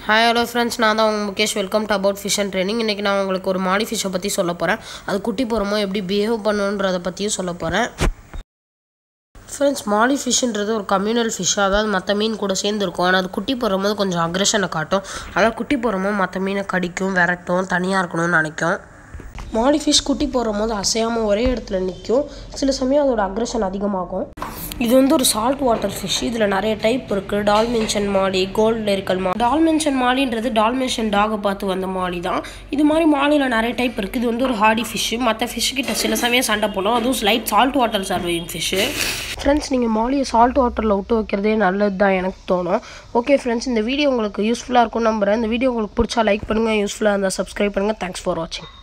hi hello friends நான் தான் உங்கள் Mukesh welcome to about fish and training இன்றைக்கி நான் உங்களுக்கு ஒரு மாடி ஃபிஷ்ஷை பற்றி சொல்ல போகிறேன் அது குட்டி போகிறமோ எப்படி பிஹேவ் பண்ணுன்றதை பற்றியும் சொல்ல போகிறேன் ஃப்ரெண்ட்ஸ் மாலி ஃபிஷ்ன்றது ஒரு கம்யூனல் ஃபிஷ் அதாவது மற்ற மீன் கூட சேர்ந்து இருக்கும் ஆனால் அது குட்டி போடும்போது கொஞ்சம் அக்ரெஷனை காட்டும் அதாவது குட்டி போடும்போது மற்ற மீனை கடிக்கும் விரட்டும் தனியாக இருக்கணும்னு நினைக்கும் மாலி ஃபிஷ் குட்டி போடும்போது அசையாமல் ஒரே இடத்துல நிற்கும் சில சமயம் அதோட அக்ரெஷன் அதிகமாகும் இது வந்து ஒரு சால்ட் வாட்டர் ஃபிஷ் இதில் நிறைய டைப் இருக்குது டால்மென்ஷன் மாலி கோல்டு லெரிக்கல் மா டால்மென்ஷன் மாலின்றது டால்மென்ஷன் டாகை பார்த்து வந்த மாலி தான் இது மாதிரி மாலியில் நிறைய டைப் இருக்குது இது வந்து ஒரு ஹார்டி ஃபிஷ்ஷு மற்ற ஃபிஷ் கிட்ட சில சமயம் சண்டை போடும் அதுவும் light salt water surviving fish friends நீங்கள் மாலியை சால்ட் வாட்டரில் விட்டு வைக்கிறதே நல்லது தான் எனக்கு தோணும் ஓகே ஃப்ரெண்ட்ஸ் இந்த வீடியோ உங்களுக்கு யூஸ்ஃபுல்லாக இருக்கும் நம்புறேன் இந்த வீடியோ உங்களுக்கு பிடிச்சா லைக் பண்ணுங்கள் யூஸ்ஃபுல்லாக இருந்தால் சப்ஸ்கிரைப் பண்ணுங்கள் தேங்க்ஸ் ஃபார் வாட்சிங்